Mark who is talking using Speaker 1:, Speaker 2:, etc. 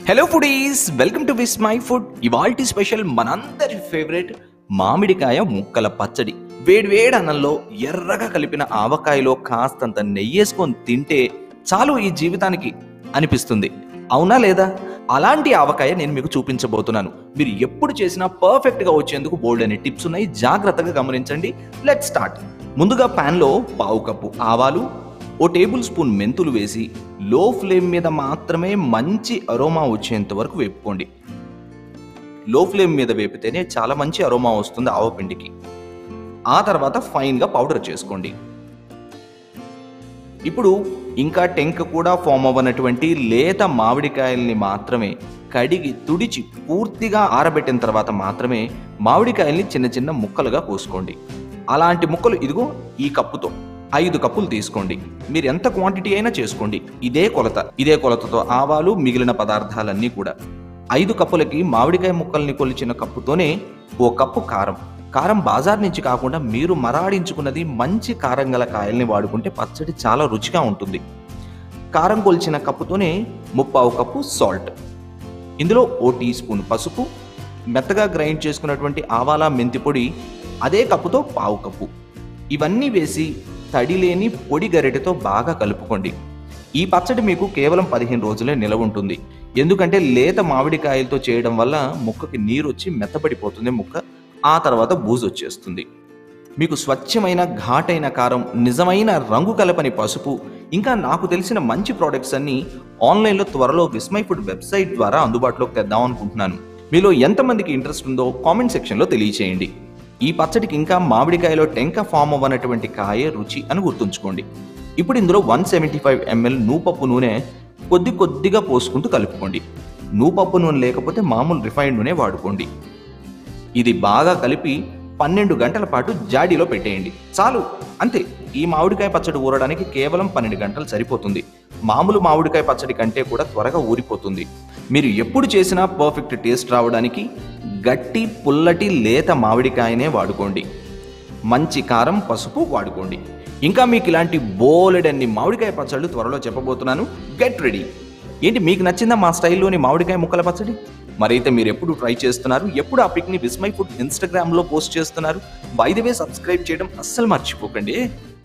Speaker 1: hello foodies welcome to Vismai మై ఫుడ్ ఇవాల్టి స్పెషల్ మనందరి ఫేవరెట్ మామిడికాయ ముక్కల పచ్చడి వేడివేడి అన్నంలో ఎర్రగా కలిపిన ఆవకాయలో కాస్తంత నెయ్యేసుకొని తింటే చాలు ఈ జీవితానికి అనిపిస్తుంది అవునా లేదా అలాంటి ఆవకాయ నేను మీకు చూపించబోతున్నాను మీరు ఎప్పుడు చేసినా పర్ఫెక్ట్ గా వచ్చేందుకు బోల్డ్ అనే టిప్స్ ఉన్నాయి జాగ్రత్తగా గమనించండి లెట్ స్టార్ట్ ముందుగా pan లో పావు కప్పు ఆవాలు ఓ టేబుల్ స్పూన్ మెంతులు వేసి లో ఫ్లేమ్ మీద మాత్రమే మంచి అరోమా వచ్చేంత వరకు వేపుకోండి లో ఫ్లేమ్ మీద వేపితేనే చాలా మంచి అరోమా వస్తుంది ఆవపిండికి ఆ తర్వాత ఫైన్గా పౌడర్ చేసుకోండి ఇప్పుడు ఇంకా టెంక కూడా ఫామ్ అవ్వనటువంటి లేత మామిడికాయల్ని మాత్రమే కడిగి తుడిచి పూర్తిగా ఆరబెట్టిన తర్వాత మాత్రమే మామిడికాయల్ని చిన్న చిన్న ముక్కలుగా కోసుకోండి అలాంటి ముక్కలు ఇదిగో ఈ కప్పుతో ఐదు కప్పులు తీసుకోండి మీరు ఎంత క్వాంటిటీ అయినా చేసుకోండి ఇదే కొలత ఇదే కొలతతో ఆవాలు మిగిలిన పదార్థాలన్నీ కూడా ఐదు కప్పులకి మామిడికాయ ముక్కల్ని కొలిచిన కప్పుతోనే ఓ కప్పు కారం కారం బాజార్ నుంచి కాకుండా మీరు మరాడించుకున్నది మంచి కారం గల కాయల్ని వాడుకుంటే పచ్చడి చాలా రుచిగా ఉంటుంది కారం కొలిచిన కప్పుతోనే ముప్పావు కప్పు సాల్ట్ ఇందులో ఓ టీ స్పూన్ పసుపు మెత్తగా గ్రైండ్ చేసుకున్నటువంటి ఆవాల మెంతి పొడి అదే కప్పుతో పావు కప్పు ఇవన్నీ వేసి తడి లేని పొడి గరిటెతో బాగా కలుపుకోండి ఈ పచ్చడి మీకు కేవలం పదిహేను రోజులే నిలవ ఉంటుంది ఎందుకంటే లేత మామిడికాయలతో చేయడం వల్ల ముక్కకి నీరు వచ్చి మెత్తబడిపోతుంది ముక్క ఆ తర్వాత బూజు వచ్చేస్తుంది మీకు స్వచ్ఛమైన ఘాటైన కారం నిజమైన రంగు కలపని పసుపు ఇంకా నాకు తెలిసిన మంచి ప్రోడక్ట్స్ అన్ని ఆన్లైన్లో త్వరలో విస్మై ఫుడ్ వెబ్సైట్ ద్వారా అందుబాటులోకి తెద్దాం అనుకుంటున్నాను మీలో ఎంతమందికి ఇంట్రెస్ట్ ఉందో కామెంట్ సెక్షన్లో తెలియచేయండి ఈ పచ్చడికి ఇంకా మామిడికాయలో టెంక ఫామ్ అవ్వనటువంటి కాయ రుచి అని గుర్తుంచుకోండి ఇప్పుడు ఇందులో వన్ సెవెంటీ ఫైవ్ ఎంఎల్ నూపప్పు నూనె కొద్ది కొద్దిగా పోసుకుంటూ కలుపుకోండి నూపప్పు నూనె లేకపోతే మామూలు రిఫైండ్ నూనె వాడుకోండి ఇది బాగా కలిపి పన్నెండు గంటల పాటు జాడీలో పెట్టేయండి చాలు అంతే ఈ మామిడికాయ పచ్చడి ఊరడానికి కేవలం పన్నెండు గంటలు సరిపోతుంది మామూలు మామిడికాయ పచ్చడి కంటే కూడా త్వరగా ఊరిపోతుంది మీరు ఎప్పుడు చేసినా పర్ఫెక్ట్ టేస్ట్ రావడానికి గట్టి పుల్లటి లేత మామిడికాయనే వాడుకోండి మంచి కారం పసుపు వాడుకోండి ఇంకా మీకు ఇలాంటి బోలెడన్ని మామిడికాయ పచ్చళ్ళు త్వరలో చెప్పబోతున్నాను గెట్ రెడీ ఏంటి మీకు నచ్చిందా మా స్టైల్లోని మామిడికాయ ముక్కల పచ్చడి మరైతే మీరు ఎప్పుడు ట్రై చేస్తున్నారు ఎప్పుడు ఆ పిక్ని విస్మై ఫుడ్ ఇన్స్టాగ్రామ్లో పోస్ట్ చేస్తున్నారు బై ద వే సబ్స్క్రైబ్ చేయడం అస్సలు మర్చిపోకండి